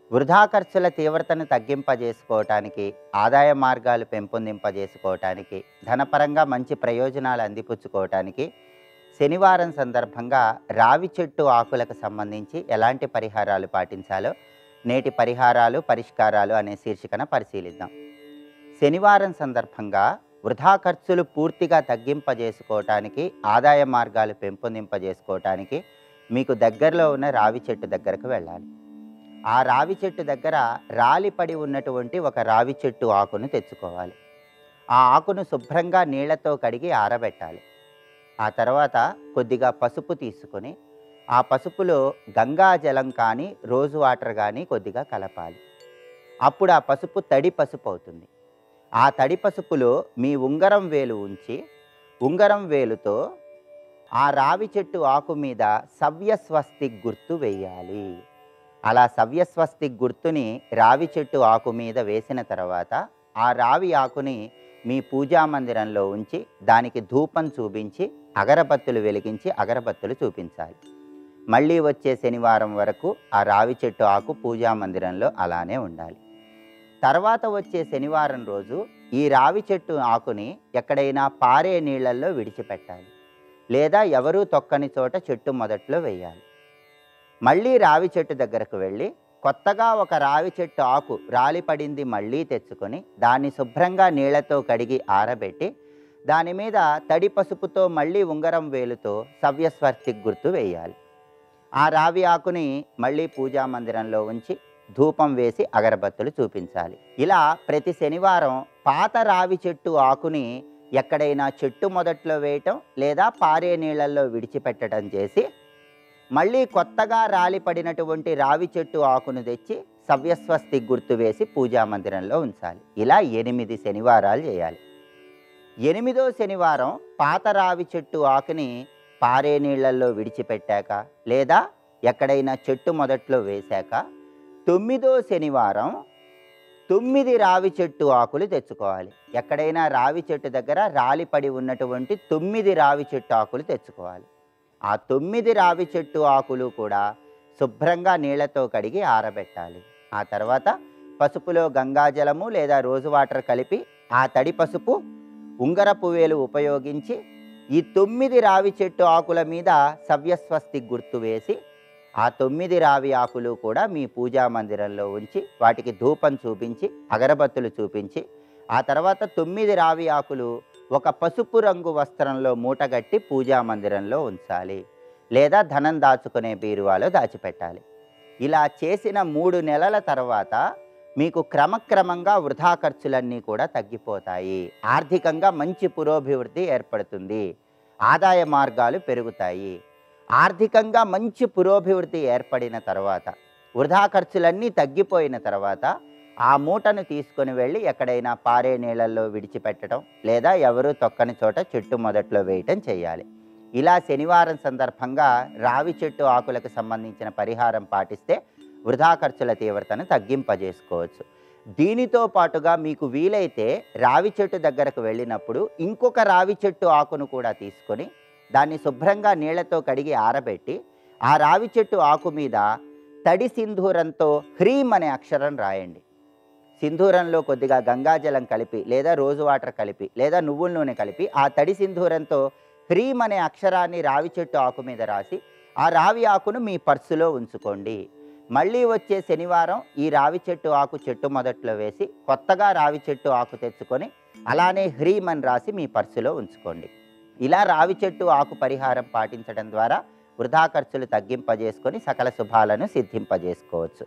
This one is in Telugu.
వృధా ఖర్చుల తీవ్రతను తగ్గింపజేసుకోవటానికి ఆదాయ మార్గాలు పెంపొందింపజేసుకోవటానికి ధనపరంగా మంచి ప్రయోజనాలు అందిపుచ్చుకోవటానికి శనివారం సందర్భంగా రావి చెట్టు ఆకులకు సంబంధించి ఎలాంటి పరిహారాలు పాటించాలో నేటి పరిహారాలు పరిష్కారాలు అనే శీర్షికన పరిశీలిద్దాం శనివారం సందర్భంగా వృధా ఖర్చులు పూర్తిగా తగ్గింపజేసుకోవటానికి ఆదాయ మార్గాలు పెంపొందింపజేసుకోవటానికి మీకు దగ్గరలో ఉన్న రావి చెట్టు దగ్గరకు వెళ్ళాలి ఆ రావి చెట్టు దగ్గర రాలిపడి ఉన్నటువంటి ఒక రావి చెట్టు ఆకును తెచ్చుకోవాలి ఆ ఆకును శుభ్రంగా నీళ్లతో కడిగి ఆరబెట్టాలి ఆ తర్వాత కొద్దిగా పసుపు తీసుకొని ఆ పసుపులో గంగా జలం కానీ రోజు వాటర్ కానీ కొద్దిగా కలపాలి అప్పుడు ఆ పసుపు తడి పసుపు అవుతుంది ఆ తడి పసుపులో మీ ఉంగరం వేలు ఉంచి ఉంగరం వేలుతో ఆ రావి చెట్టు ఆకు మీద సవ్యస్వస్తిక్ గుర్తు వేయాలి అలా సవ్యస్వస్తిక్ గుర్తుని రావి చెట్టు ఆకు మీద వేసిన తర్వాత ఆ రావి ఆకుని మీ పూజా మందిరంలో ఉంచి దానికి ధూపం చూపించి అగరబత్తులు వెలిగించి అగరబత్తులు చూపించాలి మళ్ళీ వచ్చే శనివారం వరకు ఆ రావి చెట్టు ఆకు పూజా మందిరంలో అలానే ఉండాలి తర్వాత వచ్చే శనివారం రోజు ఈ రావి చెట్టు ఆకుని ఎక్కడైనా పారే నీళ్ళల్లో విడిచిపెట్టాలి లేదా ఎవరూ తొక్కని చోట చెట్టు మొదట్లో వేయాలి మళ్ళీ రావి చెట్టు దగ్గరకు వెళ్ళి కొత్తగా ఒక రావి చెట్టు ఆకు రాలిపడింది మళ్ళీ తెచ్చుకొని దాన్ని శుభ్రంగా నీళ్లతో కడిగి ఆరబెట్టి దాని మీద తడి పసుపుతో మళ్ళీ ఉంగరం వేలుతో సవ్యస్వర్తి గుర్తు వేయాలి ఆ రావి ఆకుని మళ్ళీ పూజా మందిరంలో ఉంచి ధూపం వేసి అగరబత్తులు చూపించాలి ఇలా ప్రతి శనివారం పాత రావి చెట్టు ఆకుని ఎక్కడైనా చెట్టు మొదట్లో వేయటం లేదా పారే నీళ్ళల్లో విడిచిపెట్టడం చేసి మళ్ళీ కొత్తగా రాలిపడినటువంటి రావి చెట్టు ఆకును తెచ్చి సవ్యస్వస్తి గుర్తు వేసి పూజా మందిరంలో ఉంచాలి ఇలా ఎనిమిది శనివారాలు చేయాలి ఎనిమిదో శనివారం పాత రావి చెట్టు ఆకుని పారే నీళ్ళల్లో విడిచిపెట్టాక లేదా ఎక్కడైనా చెట్టు మొదట్లో వేశాక తొమ్మిదో శనివారం తొమ్మిది రావి చెట్టు ఆకులు తెచ్చుకోవాలి ఎక్కడైనా రావి చెట్టు దగ్గర రాలిపడి ఉన్నటువంటి తొమ్మిది రావి చెట్టు ఆకులు తెచ్చుకోవాలి ఆ తొమ్మిది రావి చెట్టు ఆకులు కూడా శుభ్రంగా నీళ్లతో కడిగి ఆరబెట్టాలి ఆ తర్వాత పసుపులో గంగాజలము లేదా రోజు వాటర్ కలిపి ఆ తడి పసుపు ఉంగరపు వేలు ఉపయోగించి ఈ తొమ్మిది రావి చెట్టు ఆకుల మీద సవ్యస్వస్తి గుర్తు వేసి ఆ తొమ్మిది రావి ఆకులు కూడా మీ పూజా మందిరంలో ఉంచి వాటికి ధూపం చూపించి అగరబత్తులు చూపించి ఆ తర్వాత తొమ్మిది రావి ఆకులు ఒక పసుపు రంగు వస్త్రంలో మూటగట్టి పూజా మందిరంలో ఉంచాలి లేదా ధనం దాచుకునే బీరువాలో దాచిపెట్టాలి ఇలా చేసిన మూడు నెలల తర్వాత మీకు క్రమక్రమంగా వృధా ఖర్చులన్నీ కూడా తగ్గిపోతాయి ఆర్థికంగా మంచి పురోభివృద్ధి ఏర్పడుతుంది ఆదాయ మార్గాలు పెరుగుతాయి ఆర్థికంగా మంచి పురోభివృద్ధి ఏర్పడిన తర్వాత వృధా ఖర్చులన్నీ తగ్గిపోయిన తర్వాత ఆ మూటను తీసుకొని వెళ్ళి ఎక్కడైనా పారే నీళ్ళల్లో విడిచిపెట్టడం లేదా ఎవరూ తొక్కని చోట చెట్టు మొదట్లో వేయటం చేయాలి ఇలా శనివారం సందర్భంగా రావి చెట్టు ఆకులకు సంబంధించిన పరిహారం పాటిస్తే వృధా ఖర్చుల తీవ్రతను తగ్గింపజేసుకోవచ్చు దీనితో పాటుగా మీకు వీలైతే రావి చెట్టు దగ్గరకు వెళ్ళినప్పుడు ఇంకొక రావి చెట్టు ఆకును కూడా తీసుకొని దాన్ని శుభ్రంగా నీళ్లతో కడిగి ఆరబెట్టి ఆ రావి చెట్టు ఆకు మీద తడి సింధూరంతో హ్రీం అనే అక్షరం రాయండి సింధూరంలో కొద్దిగా గంగాజలం కలిపి లేదా రోజు వాటర్ కలిపి లేదా నువ్వుల నూనె కలిపి ఆ తడి సింధూరంతో హ్రీం అనే అక్షరాన్ని రావి చెట్టు ఆకు మీద రాసి ఆ రావి ఆకును మీ పర్సులో ఉంచుకోండి మళ్ళీ వచ్చే శనివారం ఈ రావి చెట్టు ఆకు చెట్టు మొదట్లో వేసి కొత్తగా రావి చెట్టు ఆకు తెచ్చుకొని అలానే హ్రీం అని రాసి మీ పర్సులో ఉంచుకోండి ఇలా రావి చెట్టు ఆకు పరిహారం పాటించడం ద్వారా వృధా ఖర్చులు తగ్గింపజేసుకొని సకల శుభాలను సిద్ధింపజేసుకోవచ్చు